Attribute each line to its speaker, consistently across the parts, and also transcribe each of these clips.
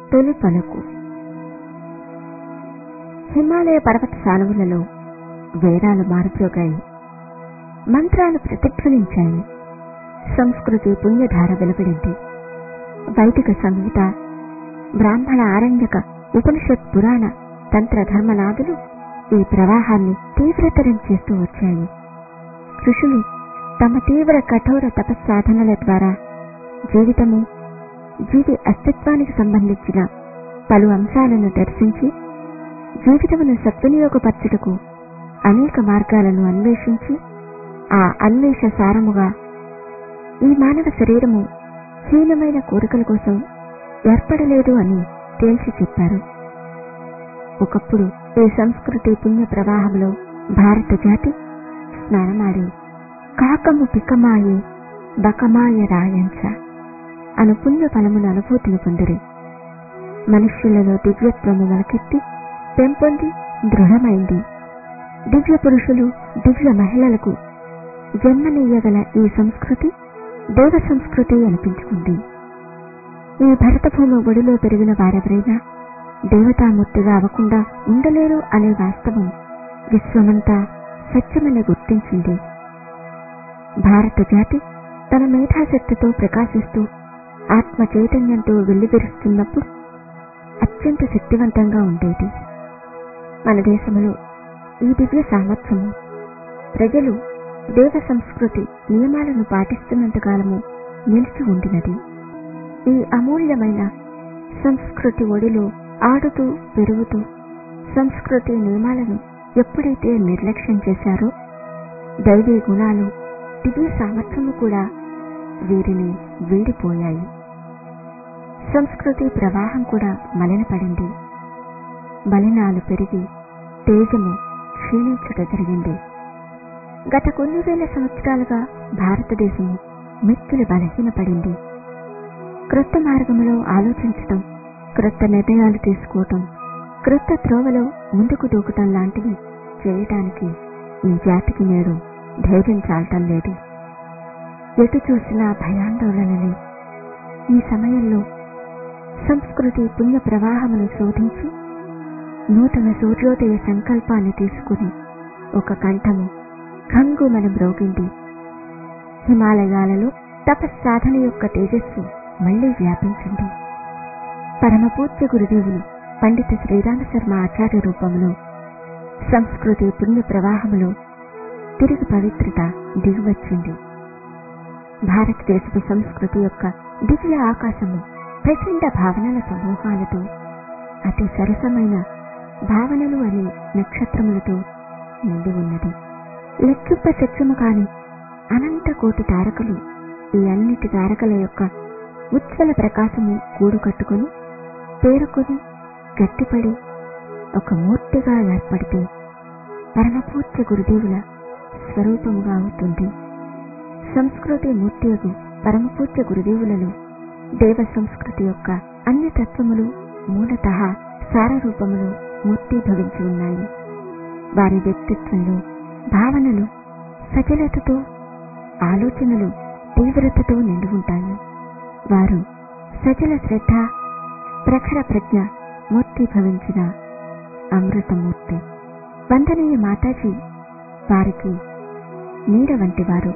Speaker 1: తొలి పలుకు హిమాలయ పర్వత సానువులలో వేదాలు మారుప్రోగాయి మంత్రాలు ప్రతిధ్వనించాయి సంస్కృతి పుణ్యధార వెలువడింది వైదిక సంహిత బ్రాహ్మణ ఆరణ్యక ఉపనిషత్ పురాణ తంత్ర ధర్మనాదులు ఈ ప్రవాహాన్ని తీవ్రతరం చేస్తూ వచ్చాయి ఋషులు తమ తీవ్ర కఠోర తపస్సాధనల ద్వారా జీవితము జీవి అస్తిత్వానికి సంబంధించిన పలు అంశాలను దర్శించి జీవితమును సద్వినియోగపరచుటకు అనేక మార్గాలను అన్వేషించి ఆ అన్వేష సారముగా ఈ మానవ శరీరము హీనమైన కోరికల కోసం ఏర్పడలేదు అని తేల్చి చెప్పారు ఒకప్పుడు ఈ సంస్కృతి పుణ్య ప్రవాహంలో భారత జాతి స్నానమాడి కాకము పికమాయే బకమాయ రాయంచ అను పుణ్య ఫలమున అనుభూతిని పొందిరి మనుష్యులలో దివ్యత్వము మొలకెత్తి పెంపొంది దృఢమైంది దివ్య పురుషులు దివ్య మహిళలకు జన్మనీయగల ఈ సంస్కృతి దేవ సంస్కృతి అనిపించుకుంది ఈ భరతభూమి ఒడిలో పెరిగిన వారెవరైనా దేవతామూర్తిగా అవ్వకుండా ఉండలేరు అనే వాస్తవం విశ్వమంతా సత్యమని గుర్తించింది భారత జాతి తన మేధాశక్తితో ప్రకాశిస్తూ ఆత్మ చైతన్యంతో వెల్లివిరుస్తున్నప్పుడు అత్యంత శక్తివంతంగా ఉండేది మన దేశంలో ఈ దివ్య సామర్థ్యము ప్రజలు దేవ సంస్కృతి నియమాలను పాటిస్తున్నంతకాలము నిలిచి ఉండినది ఈ అమూల్యమైన సంస్కృతి ఒడిలో ఆడుతూ పెరుగుతూ సంస్కృతి నియమాలను ఎప్పుడైతే నిర్లక్ష్యం చేశారో దైవీ గుణాలు దివ్య సామర్థ్యము కూడా వీరిని వీడిపోయాయి సంస్కృతి ప్రవాహం కూడా మలినపడింది మలినాలు పెరిగి తేజము క్షీణించుట జరిగింది గత కొన్ని వేల సంవత్సరాలుగా భారతదేశము మిక్కిలి బలహీనపడింది క్రొత్త మార్గంలో ఆలోచించటం క్రొత్త నిర్ణయాలు తీసుకోవటం క్రొత్త త్రోవలో ముందుకు దూకటం లాంటివి చేయటానికి ఈ జాతికి నేడు ధైర్యం చాలటం లేదు ఎటు చూసినా భయాందోళనలే ఈ సమయంలో సంస్కృతి పుణ్య ప్రవాహమును శోధించి నూతన సూర్యోదయ సంకల్పాన్ని తీసుకుని ఒక కంఠము ఖంగుమన మ్రోగింది హిమాలయాలలో తపస్సాధన యొక్క తేజస్సు మళ్లీ వ్యాపించింది పరమపూజ్య గురుదేవులు పండిత శ్రీరామ శర్మ ఆచార్య రూపంలో సంస్కృతి పుణ్య ప్రవాహములో తిరిగి పవిత్రత దిగివచ్చింది భారతదేశపు సంస్కృతి యొక్క దివ్య ఆకాశము ప్రచండ భావనల సమూహాలతో అతి సరసమైన భావనలు అనే నక్షత్రములతో నిండి ఉన్నది లెక్కింప శక్యము కాని అనంత కోటి తారకలు ఈ అన్నిటి తారకల యొక్క ఉజ్వల ప్రకాశము కూడు కట్టుకుని పేరుకొని గట్టిపడి ఒక మూర్తిగా ఏర్పడితే పరమపూజ్య గురుదేవుల స్వరూపముగా అవుతుంది సంస్కృతి మూర్తియగు పరమపూజ్య గురుదేవులలో దేవ సంస్కృతి యొక్క అన్ని తత్వములు మూలత సారరూపములు మూర్తిభవించి ఉన్నాయి వారి వ్యక్తిత్వంలో భావనలు సజలతతో ఆలోచనలు తీవ్రతతో నిండి ఉంటాయి వారు సజల శ్రద్ధ ప్రఖర ప్రజ్ఞ మూర్తి భవించిన అమృతమూర్తి వందనీయ మాతాజీ వారికి నీడ వంటి వారు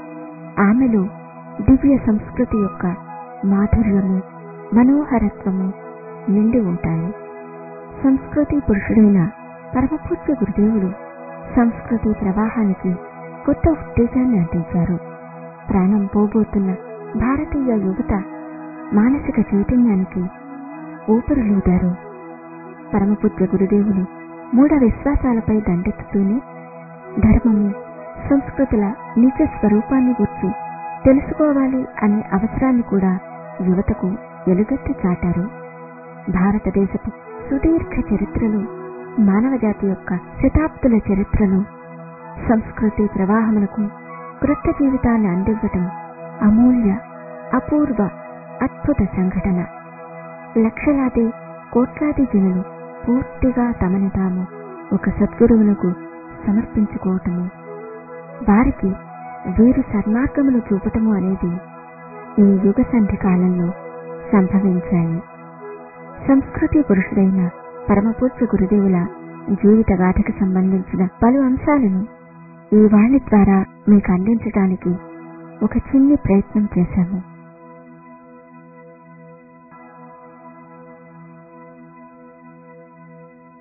Speaker 1: ఆమెలో దివ్య సంస్కృతి యొక్క మాధుర్యము మనోహరత్వము నిండి ఉంటాయి సంస్కృతి పురుషుడైన పరమపూజ్య గురుదేవులు సంస్కృతి ప్రవాహానికి కొత్త ఉత్తేజాన్ని అందించారు ప్రాణం పోబోతున్న భారతీయ యువత మానసిక చైతన్యానికి ఊపిరులూదారు పరమపుత్ర గురుదేవులు మూఢ విశ్వాసాలపై దండెత్తుతూనే ధర్మము సంస్కృతుల నిజ స్వరూపాన్ని గుర్చి తెలుసుకోవాలి అనే అవసరాన్ని కూడా యువతకు ఎలుగెత్తి చాటారు భారతదేశపు సుదీర్ఘ చరిత్రలో మానవజాతి యొక్క శతాబ్దుల చరిత్రలో సంస్కృతి ప్రవాహమునకు కృత జీవితాన్ని అందివ్వటం అమూల్య అపూర్వ అద్భుత సంఘటన లక్షలాది కోట్లాది జనులు పూర్తిగా తమని తాము ఒక సద్గురువునకు సమర్పించుకోవటము వారికి వీరు సన్మార్గమును చూపటము అనేది ఈ యుగ సంధి కాలంలో సంభవించాయి సంస్కృతి పురుషుడైన పరమపూజ్య గురుదేవుల జీవిత గాథకు సంబంధించిన పలు అంశాలను ఈ వాణి ద్వారా మీకు అందించడానికి ఒక చిన్ని ప్రయత్నం చేశాము